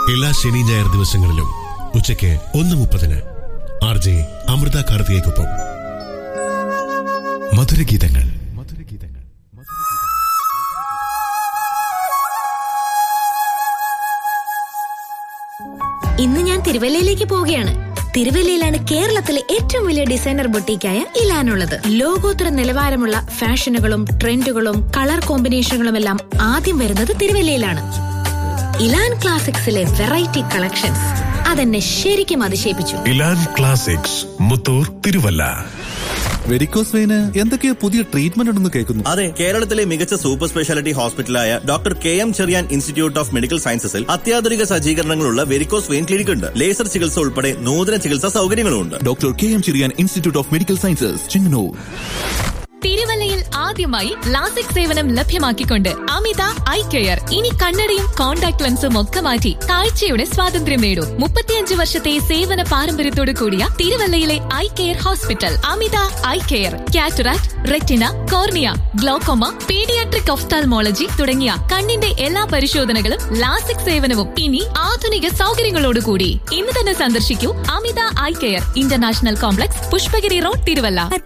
എല്ലാ ശനി ഞായർ ദിവസങ്ങളിലും ഉച്ചയ്ക്ക് ഒന്ന് മുപ്പതിന് ആർ ജെ അമൃത കാർത്തികയ്ക്കൊപ്പം മധുരഗീതങ്ങൾ ഇന്ന് ഞാൻ തിരുവല്ലയിലേക്ക് പോവുകയാണ് തിരുവല്ലയിലാണ് കേരളത്തിലെ ഏറ്റവും വലിയ ഡിസൈനർ ബൊട്ടീക്കായ ഇലാനുള്ളത് ലോകോത്തര നിലവാരമുള്ള ഫാഷനുകളും ട്രെൻഡുകളും കളർ കോമ്പിനേഷനുകളും എല്ലാം ആദ്യം വരുന്നത് തിരുവല്ലയിലാണ് ഇലാൻ ക്ലാസിക്സിലെ വെറൈറ്റി കളക്ഷൻസ് അതെന്നെ ശരിക്കും അതിശയിപ്പിച്ചു Ilan classics Muthoor Thiruvalla varicose vein എന്തൊക്കെയോ പുതിയ ട്രീറ്റ്മെന്റ് ഉണ്ടെന്ന് കേൾക്കുന്നു അതെ കേരളത്തിലെ മികച്ച സൂപ്പർ സ്പെഷ്യാലിറ്റി ഹോസ്പിറ്റലായ doctor K M Cherian institute of medical സയൻസസിൽ അത്യാധുനിക സജ്ജീകരണങ്ങളുള്ള വെരിക്കോസ് വെയിൻ ക്ലിനിക് ഉണ്ട് ലേസർ ചികിത്സ ഉൾപ്പെടെ നൂതന ചികിത്സാ സൗകര്യങ്ങളുണ്ട് doctor K M Cherian institute of medical sciences Chengannur തിരുവല്ലയിൽ ആദ്യമായി ലാസിക് സേവനം ലഭ്യമാക്കിക്കൊണ്ട് അമിത ഐ കെയർ ഇനി കണ്ണടയും കോൺടാക്ട് ലെൻസും ഒക്കെ മാറ്റി കാഴ്ചയുടെ സ്വാതന്ത്ര്യം നേടൂ മുപ്പത്തിയഞ്ച് വർഷത്തെ സേവന പാരമ്പര്യത്തോടു കൂടിയ തിരുവല്ലയിലെ eye care hospital Amitha eye care cataract retina cornea glaucoma paediatric ophthalmology തുടങ്ങിയ കണ്ണിന്റെ എല്ലാ പരിശോധനകളും ലാസിക് സേവനവും ഇനി ആധുനിക സൗകര്യങ്ങളോടുകൂടി ഇന്ന് തന്നെ സന്ദർശിക്കൂ Amitha eye care international complex Pushpagiri road Thiruvalla